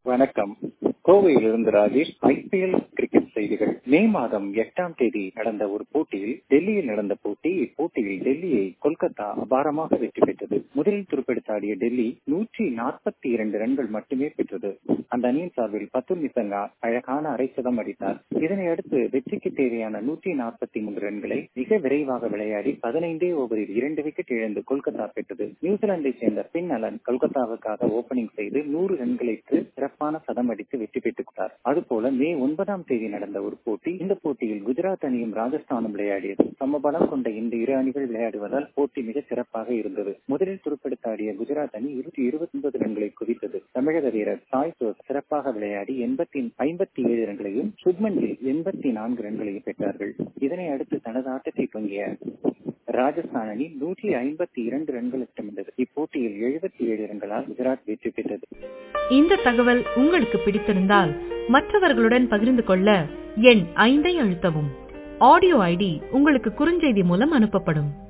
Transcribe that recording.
வணக்கம் கோவையிலிருந்து Rajesh IPL cricket செய்திகள் மே மாதம் எட்டாம் தேதி நடந்த ஒரு போட்டியில் டெல்லியில் நடந்த போட்டி இப்போட்டியில் டெல்லியை கொல்கத்தா அபாரமாக வெற்றி பெற்றது முதலில் துருப்பெடுத்தாடிய டெல்லி நூற்றி நாற்பத்தி இரண்டு ரன்கள் மட்டுமே பெற்றது அந்த அணியின் சார்பில் பத்துல் நிசங்கா அழகான அரை சதம் அடித்தார் இதனை அடுத்து வெற்றிக்கு தேவையான நூற்றி நாற்பத்தி மூன்று ரன்களை மிக விரைவாக விளையாடி பதினைந்தே ஓவரில் இரண்டு விக்கெட் இழந்து கொல்கத்தா பெற்றது நியூசிலாந்தை சேர்ந்த பின் அலன் கொல்கத்தாவுக்காக ஓபனிங் செய்து நூறு ரன்களுக்கு சிறப்பான சதம் அடித்து வெற்றி பெற்றுக் அதுபோல மே ஒன்பதாம் தேதி நடந்த ஒரு போட்டி இந்த போட்டியில் குஜராத் அணியும் ராஜஸ்தானும் விளையாடியது சமபலம் கொண்ட இந்த இரு அணிகள் விளையாடுவதால் போட்டி மிக சிறப்பாக இருந்தது முதலில் துருப்பெடுத்தாடிய குஜராத் அணி இருநூற்றி இருபத்தி ஒன்பது ரன்களை குவித்தது தமிழக வீரர் சாய் சோஸ் சிறப்பாக விளையாடி எண்பத்தி ஐம்பத்தி ஏழு ரன்களையும் சுப்மன் கில் எண்பத்தி நான்கு ரன்களையும் பெற்றார்கள் இதனை அடுத்து தனது ஆட்டத்தை தொங்கிய ராஜஸ்தான் அணி நூற்றி ஐம்பத்தி இரண்டு ரன்கள் திட்டமிட்டது இப்போட்டியில் எழுபத்தி ஏழு ரன்களால் குஜராத் வெற்றி பெற்றது இந்த தகவல் உங்களுக்கு பிடித்திருந்தால் மற்றவர்களுடன் பகிர்ந்து கொள்ள எண் ஐந்தை அழுத்தவும் ஆடியோ ஐடி உங்களுக்கு குறுஞ்செய்தி மூலம் அனுப்பப்படும்